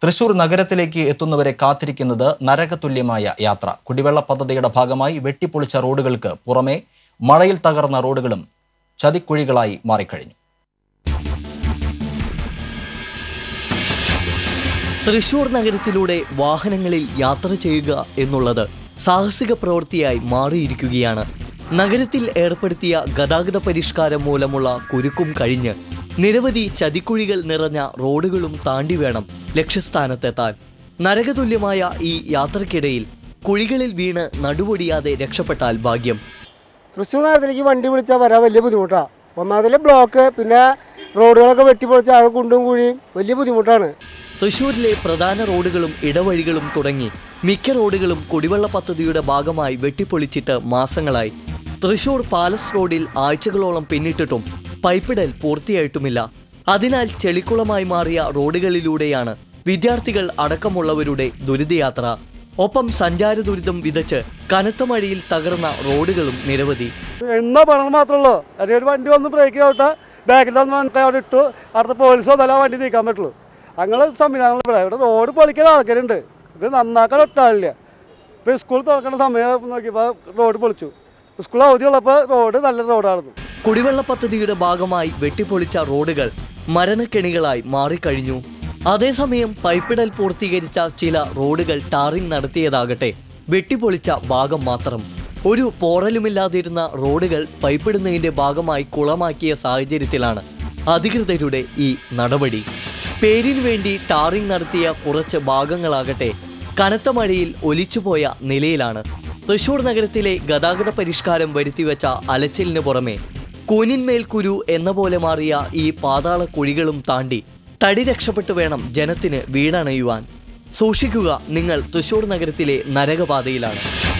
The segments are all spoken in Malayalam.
തൃശൂർ നഗരത്തിലേക്ക് എത്തുന്നവരെ കാത്തിരിക്കുന്നത് നരകതുല്യമായ യാത്ര കുടിവെള്ള പദ്ധതിയുടെ ഭാഗമായി വെട്ടിപ്പൊളിച്ച റോഡുകൾക്ക് പുറമെ മഴയിൽ തകർന്ന റോഡുകളും ചതിക്കുഴികളായി മാറിക്കഴിഞ്ഞു തൃശൂർ നഗരത്തിലൂടെ വാഹനങ്ങളിൽ യാത്ര ചെയ്യുക എന്നുള്ളത് സാഹസിക പ്രവൃത്തിയായി മാറിയിരിക്കുകയാണ് നഗരത്തിൽ ഏർപ്പെടുത്തിയ ഗതാഗത പരിഷ്കാരം മൂലമുള്ള കുരുക്കും കഴിഞ്ഞ് നിരവധി ചതിക്കുഴികൾ നിറഞ്ഞ റോഡുകളും താണ്ടി വേണം ലക്ഷ്യസ്ഥാനത്തെത്താൻ നരകതുല്യമായ ഈ യാത്രക്കിടയിൽ കുഴികളിൽ വീണ് നടുവൊടിയാതെ രക്ഷപ്പെട്ടാൽ ഭാഗ്യം തൃശ്ശൂർ നഗരത്തിലേക്ക് വണ്ടി വിളിച്ചാൽ വരാൻ വലിയ ബുദ്ധിമുട്ടാണ് ഒന്നാമതിലെ ബ്ലോക്ക് പിന്നെ റോഡുകളൊക്കെ വെട്ടിപ്പൊളിച്ച് ആകെ കുണ്ടും കുഴിയും വലിയ ബുദ്ധിമുട്ടാണ് തൃശൂരിലെ പ്രധാന റോഡുകളും ഇടവഴികളും തുടങ്ങി മിക്ക റോഡുകളും കുടിവെള്ള പദ്ധതിയുടെ ഭാഗമായി വെട്ടിപ്പൊളിച്ചിട്ട് മാസങ്ങളായി തൃശൂർ പാലസ് റോഡിൽ ആഴ്ചകളോളം പിന്നിട്ടിട്ടും പൈപ്പിടൽ പൂർത്തിയായിട്ടുമില്ല അതിനാൽ ചെളിക്കുളമായി മാറിയ റോഡുകളിലൂടെയാണ് വിദ്യാർത്ഥികൾ അടക്കമുള്ളവരുടെ ദുരിതയാത്ര ഒപ്പം സഞ്ചാര ദുരിതം വിതച്ച് കനത്ത മഴയിൽ തകർന്ന റോഡുകളും നിരവധി എന്നാ പണം മാത്രമല്ലോ അല്ലെങ്കിൽ ഒരു വണ്ടി വന്ന് ബ്രേക്ക് ഔട്ട് ബാക്കിൽ വന്ന് വന്നിട്ട് അവിടെ ഇട്ടു അടുത്ത പോലീസ് വന്നാലേ ആ വണ്ടി നീക്കാൻ പറ്റുള്ളൂ അങ്ങനെ സംവിധാനങ്ങൾ ഇവിടെ ഇവിടെ റോഡ് പൊളിക്കാൻ ആൾക്കാരുണ്ട് ഇത് നന്നാക്കാൻ ഒറ്റ ആളില്ല ഇപ്പോൾ സ്കൂൾ തുറക്കുന്ന സമയം നോക്കിയപ്പോൾ റോഡ് പൊളിച്ചു സ്കൂൾ അവധിയുള്ളപ്പോൾ റോഡ് നല്ല റോഡായിരുന്നു കുടിവെള്ള പദ്ധതിയുടെ ഭാഗമായി വെട്ടിപ്പൊളിച്ച റോഡുകൾ മരണക്കെണികളായി മാറിക്കഴിഞ്ഞു അതേസമയം പൈപ്പിടൽ പൂർത്തീകരിച്ച ചില റോഡുകൾ ടാറിംഗ് നടത്തിയതാകട്ടെ വെട്ടിപ്പൊളിച്ച ഭാഗം മാത്രം ഒരു പോറലുമില്ലാതിരുന്ന റോഡുകൾ പൈപ്പിടുന്നതിന്റെ ഭാഗമായി കുളമാക്കിയ സാഹചര്യത്തിലാണ് അധികൃതരുടെ ഈ നടപടി പേരിനു വേണ്ടി ടാറിംഗ് നടത്തിയ കുറച്ച് ഭാഗങ്ങളാകട്ടെ കനത്ത മഴയിൽ ഒലിച്ചുപോയ നിലയിലാണ് തൃശൂർ നഗരത്തിലെ ഗതാഗത പരിഷ്കാരം വരുത്തിവെച്ച അലച്ചിലിന് പുറമെ കൂനിന്മേൽ കുരു എന്ന പോലെ മാറിയ ഈ പാതാള കുഴികളും താണ്ടി തടി രക്ഷപ്പെട്ടു വേണം ജനത്തിന് വീടണയുവാൻ സൂക്ഷിക്കുക നിങ്ങൾ തൃശൂർ നഗരത്തിലെ നരകപാതയിലാണ്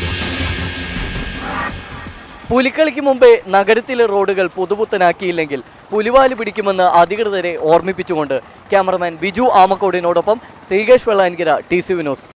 പുലിക്കളിക്ക് മുമ്പേ നഗരത്തിലെ റോഡുകൾ പുതുപുത്തനാക്കിയില്ലെങ്കിൽ പുലിവാല് പിടിക്കുമെന്ന് അധികൃതരെ ഓർമ്മിപ്പിച്ചുകൊണ്ട് ക്യാമറമാൻ ബിജു ആമക്കോടിനോടൊപ്പം ശ്രീകേഷ് വെള്ളാൻകിര ടി സി വിനോസ്